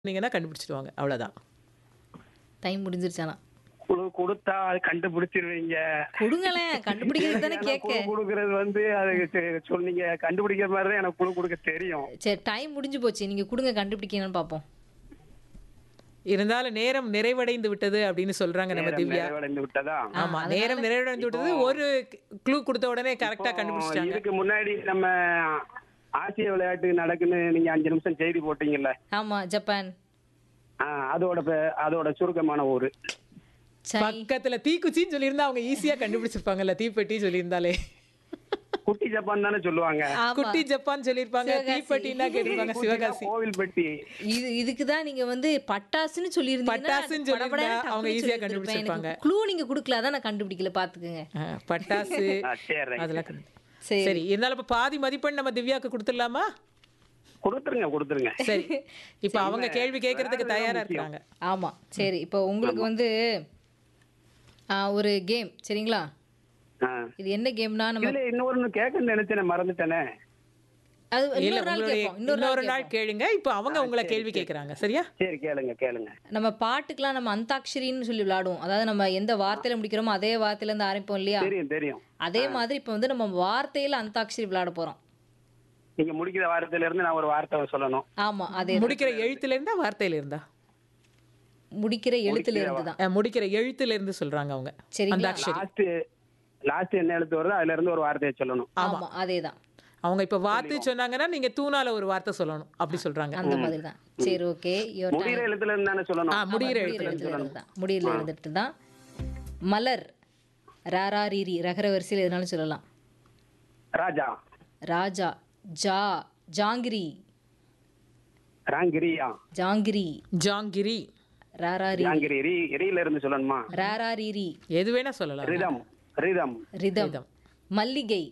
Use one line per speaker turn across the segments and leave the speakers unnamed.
நீங்கன்னா கண்டுபிடிச்சிடுவாங்க அவ்வளவுதான்
டைம் முடிஞ்சிருச்சானா
குழு கொடுத்தா அது கண்டுபிடிச்சிருவீங்க
கொடுங்களேன் கண்டுபிடிக்கிறது தானே
ஏன்னா
கேட்க
குழு கொடுக்கறது வந்து அது தெ- சொன்னீங்க கண்டுபிடிக்கிற மாதிரி தான் எனக்கு குழு கொடுக்க தெரியும்
சரி டைம் முடிஞ்சு போச்சு நீங்க கொடுங்க கண்டுபிடிக்கணும்னு பார்ப்போம்
இருந்தாலும் நேரம் நிறைவடைந்து விட்டது அப்படின்னு சொல்றாங்க நம்ம
நேரம்
திவ்யா
நிறைவடைந்து விட்டதா
ஆமா நேரம் நிறைவடைந்து விட்டது ஒரு க்ளூ கொடுத்த உடனே கரெக்டா
இப்போ
கண்டுபிடிச்சிட்டாங்க
இதுக்கு முன்னாடி நம்ம ஆசிய விளையாட்டு நடக்குன்னு நீங்க அஞ்சு நிமிஷம் செய்தி போட்டீங்கல்ல
ஆமா ஜப்பான்
ஆ, அதோட பே- அதோட சுருக்கமான ஊரு
சை
பக்கத்துல தீக்குச்சின்னு சொல்லியிருந்தா அவங்க ஈஸியா கண்டுபிடிச்சிருப்பாங்கல்ல தீப்பெட்டி சொல்லியிருந்தாலே
குட்டி ஜப்பான் தானே சொல்லுவாங்க
ஆமா
குட்டி ஜப்பான் சொல்லியிருப்பாங்க
சிவகாசி.
தீப்பெட்டின்னா கேட்டிருப்பாங்க சிவகாசி
கோவில் பெட்டி
இது இதுக்கு தான் நீங்க வந்து பட்டாசுன்னு சொல்லியிருந்தீங்கன்னா
பட்டாசுன்னு சொல்லியிருந்தா அவங்க easy ஆ கண்டுபிடிச்சிருப்பாங்க.
க்ளூ நீங்க கொடுக்கல அதான் நான் கண்டுபிடிக்கல பாத்துக்கங்க
ஆ, பட்டாசு
ஆ, சரி right.
அதெல்லாம் கண்டு-
சரி
சரி இருந்தாலும் இப்ப பாதி மதிப்பெண் நம்ம திவ்யாக்கு கொடுத்துடலாமா
கொடுத்துருங்க கொடுத்துருங்க
சரி இப்ப அவங்க கேள்வி கேட்கறதுக்கு தயாரா இருக்காங்க
ஆமா சரி இப்போ உங்களுக்கு வந்து ஆ, ஒரு கேம் சரிங்களா
ஆ.
இது என்ன கேம்னா நம்ம
இதுல இன்னொன்னு கேட்கணும்னு நினைச்சேன் மறந்துட்டேனே
அது
இல்ல
இன்னொரு நாள்
உங்களுடைய
கேட்போம் இன்னொரு
இன்னொரு
நாள்
நாள் கேளுங்க இப்ப அவங்க உங்களை கேள்வி கேட்கறாங்க சரியா
சரி கேளுங்க கேளுங்க
நம்ம பாட்டுக்கெல்லாம் நம்ம அந்தாக்ஷரின்னு சொல்லி விளையாடுவோம் அதாவது நம்ம எந்த வார்த்தையில முடிக்கிறோமோ அதே வார்த்தையில இருந்து ஆரம்பிப்போம் இல்லையா
தெரியும் தெரியும்
அதே மாதிரி இப்போ வந்து நம்ம வார்த்தையில அந்தாக்ஷரி விளையாட போறோம்
நீங்க முடிக்கிற வார்த்தையில இருந்து நான் ஒரு வார்த்தை சொல்லணும்
ஆமா அதே
முடிக்கிற எழுத்துல இருந்தா வார்த்தையில இருந்தா
முடிக்கிற எழுத்துல இருந்து தான்
அஹ், முடிக்கிற எழுத்துல இருந்து சொல்றாங்க அவங்க
சரிங்களா
அந்தாக்ஷரி
லாஸ்ட் லாஸ்ட் என்ன எழுத்து வருதோ அதுல இருந்து ஒரு வார்த்தையை சொல்லணும்
ஆமா அதேதான்
அவங்க இப்ப வார்த்தை சொன்னாங்கன்னா நீங்க தூணால ஒரு வார்த்தை சொல்லணும் அப்படி சொல்றாங்க
அந்த மாதிரி தான் சரி ஓகே யோர்
முடிகிற எழுத்துல இருந்து தானே சொல்லணும்
ஆ முடிகிற
முடியிற
எழுத்துல
எழுத்துல இருந்து தான் முடியில எழுந்துட்டு தான் மலர் ராரா ரீரி ரகர வரிசையில் எதுனாலும் சொல்லலாம்
ராஜா
ராஜா ஜா ஜாங்கிரி
ராங்கிரியா
ஜாங்கிரி
ஜாங்கிரி
ராரா ரீ
ஜாங்கிரி ரீ ரீல இருந்து சொல்லணுமா
ராரா ரீரி
எது வேணா சொல்லலாம்
ரிதம் ரிதம்
ரிதம் மல்லிகை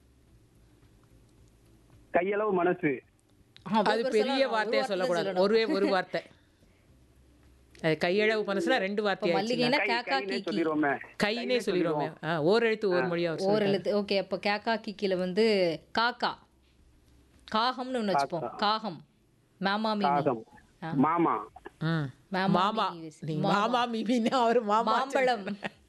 கையளவு மனசு
ஆ,
அது
ஒரு
பெரிய
சொல்லலாம், ஒரு
வார்த்தையா
வார்த்தை
சொல்லக்கூடாது
சொல்லணும்.
ஒரே ஒரு வார்த்தை அது கையளவு மனசுனா ரெண்டு வார்த்தை ஆயிடுச்சு.
மல்லிகைனா
கை
கேக்கா
கைனே
கிக்கி
சொல்லிடுவோமே
கைனே சொல்லிடுவோமே ஆ, ஓர் எழுத்து ஓர் மொழியா
ஓர்
சொல்லிட்டாங்க.
எழுத்து ஓகே அப்போ கேக்கா கிக்கில வந்து காக்கா காகம்னு ஒன்று வச்சுப்போம் காகம் மாமா மீமி
காகம் மாமா
ம்.
மாமா
மாமா
மீமி.
நீங்க மாமா மீமின்னு அவரு மாமா
மாம்பழம்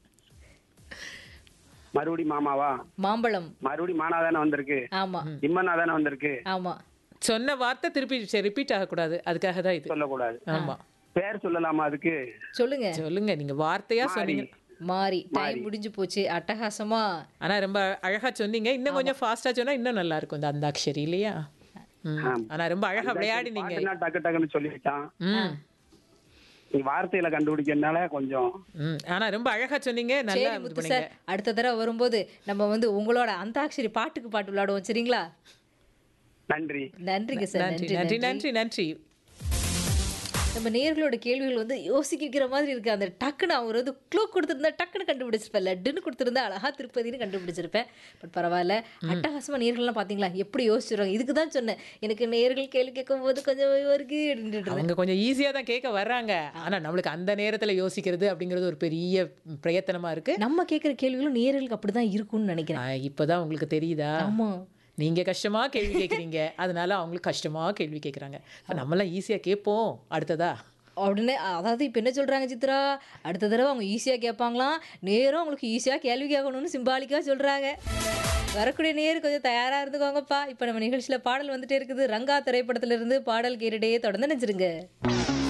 மறுபடி மாமாவா
மாம்பழம்
மறுபடி மானா தானே வந்திருக்கு
ஆமா
இம்மனா தானே வந்திருக்கு
ஆமா
சொன்ன வார்த்தை திருப்பி ரிப்பீட் ஆகக்கூடாது அதுக்காக தான் இது
சொல்லக்கூடாது
ஆமா
பேர் சொல்லலாமா அதுக்கு
சொல்லுங்க
சொல்லுங்க நீங்க வார்த்தையா சொன்னீங்க
மாறி டைம் முடிஞ்சு போச்சு அட்டகாசமா
ஆனா ரொம்ப அழகா சொன்னீங்க இன்னும் கொஞ்சம் ஃபாஸ்டா சொன்னா இன்னும் நல்லா இருக்கும் இந்த அந்தாக்ஷரி இல்லையா ம்.
ஆம்.
ஆனா ரொம்ப அழகா விளையாடினீங்க
பாட்டுனா டக்கு டக்குன்னு சொல்லிட்டான்
ம்
நீ வார்த்தையில கண்டுபிடிக்கிறதுனால கொஞ்சம்
ம் ஆனா ரொம்ப அழகா சொன்னீங்க நல்லா
சரி
இது
முத்து
பண்ணீங்க
சார் அடுத்த தடவை வரும்போது நம்ம வந்து உங்களோட அந்தாக்ஷரி பாட்டுக்கு பாட்டு விளையாடுவோம் சரிங்களா
நன்றி
நன்றிங்க சார்
நன்றி
நன்றி
நன்றி நன்றி நன்றி
நம்ம நேர்களோட கேள்விகள் வந்து யோசிக்கிற மாதிரி இருக்கு அந்த டக்குன்னு அவர் வந்து க்ளூ கொடுத்துருந்தா டக்குன்னு கண்டுபிடிச்சிருப்பேன் லட்டுன்னு கொடுத்துருந்தா அழகா திருப்பதின்னு கண்டுபிடிச்சிருப்பேன் பட் பரவாயில்ல அட்டகாசமா நேர்கள்லாம் பாத்தீங்களா எப்படி யோசிச்சிருவாங்க இதுக்கு தான் சொன்னேன் எனக்கு நேர்கள் கேள்வி கேட்கும் போது கொஞ்சம் இருக்கு அப்படின்ட்டு இருந்தேன்.
அவங்க கொஞ்சம் ஈஸியா தான் கேட்க வர்றாங்க ஆனா நம்மளுக்கு அந்த நேரத்துல யோசிக்கிறது அப்படிங்கிறது ஒரு பெரிய பிரயத்தனமா இருக்கு
நம்ம கேட்குற கேள்விகளும் நேர்களுக்கு அப்படிதான் இருக்கும்னு நினைக்கிறேன்
ஆ, இப்பதான் உங்களுக்கு தெரியுதா
ஆமா
நீங்க கஷ்டமா கேள்வி கேட்குறீங்க அதனால அவங்களுக்கு கஷ்டமா கேள்வி கேட்குறாங்க இப்போ நம்மளாம் ஈஸியா கேட்போம் அடுத்ததா
உடனே அதாவது இப்போ என்ன சொல்றாங்க சித்ரா அடுத்த தடவை அவங்க ஈஸியாக கேட்பாங்களாம் நேரம் அவங்களுக்கு ஈஸியாக கேள்வி கேட்கணும்னு சிம்பாலிக்காக சொல்றாங்க வரக்கூடிய நேரு கொஞ்சம் தயாரா இருந்துக்கோங்கப்பா இப்போ நம்ம நிகழ்ச்சியில பாடல் வந்துட்டே இருக்குது ரங்கா திரைப்படத்துல இருந்து பாடல் கேட்டுட்டே தொடர்ந்து நினைச்சிருங்க